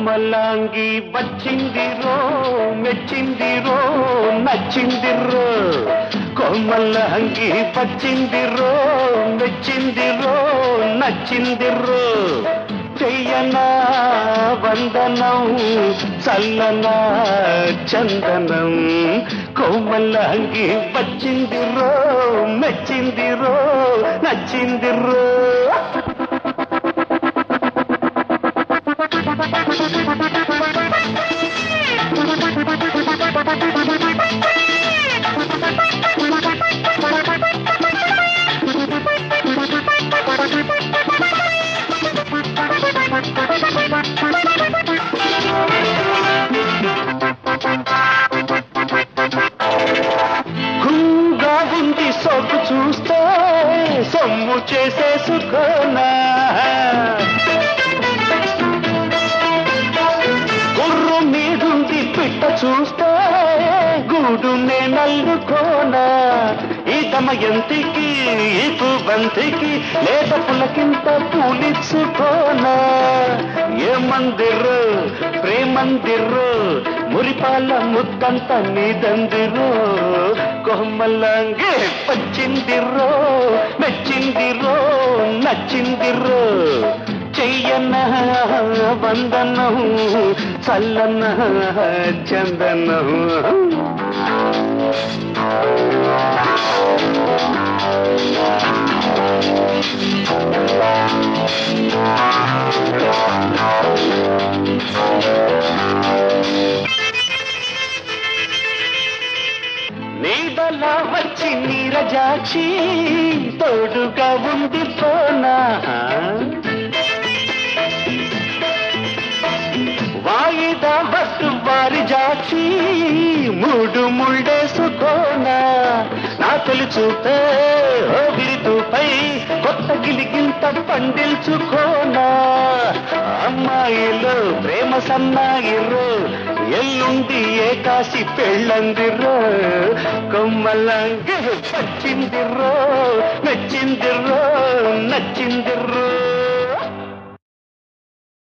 కొమ్మలాంగి వచ్చిందిరో మెచ్చిందిరో నచ్చిందిరో కొమ్మలాంగి వచ్చిందిరో మెచ్చిందిరో నచ్చిందిరో చెయ్యనా వందనం చల్లనా చందనం కొమ్మలాంగి వచ్చిందిరో మెచ్చిందిరో నచ్చిందిరో గుంగా ఉంది సొగ్గు చూస్తే సొమ్ము చేసేసుకోనా గుర్రు మీదుంది పిట్ట చూస్తే గూడు నల్లుకోనా ఈ దమయంతికి ఈ బంతికి లేత పులకింత పూలిచ్చుకోనా ఏ మందిరు ప్రేమందిరు మురిపాల ముద్దంత నీదందిరు కొమ్మల్లంగే పచ్చిందిరో మెచ్చిందిరో నచ్చిందిరో చెయ్యన్న వందనం చల్లన్న చందనం నీడలా వచ్చి నీరజాక్షి తోడుగా ఉంది పోనా వాయిదా బట్టు వారి జాక్షి మూడు ముళ్ళేసుకోనా నా తొలి చూపే ఓగిలితూపై కొత్త గిలిగింత పండిల్చుకోనా అమ్మాయిలు ప్రేమ సన్నాయిరు ఎల్లుండి ఏకాశి పెళ్ళందిరో కొమ్మలంగి పచ్చిందిరో మెచ్చిందిరో నచ్చిందిరో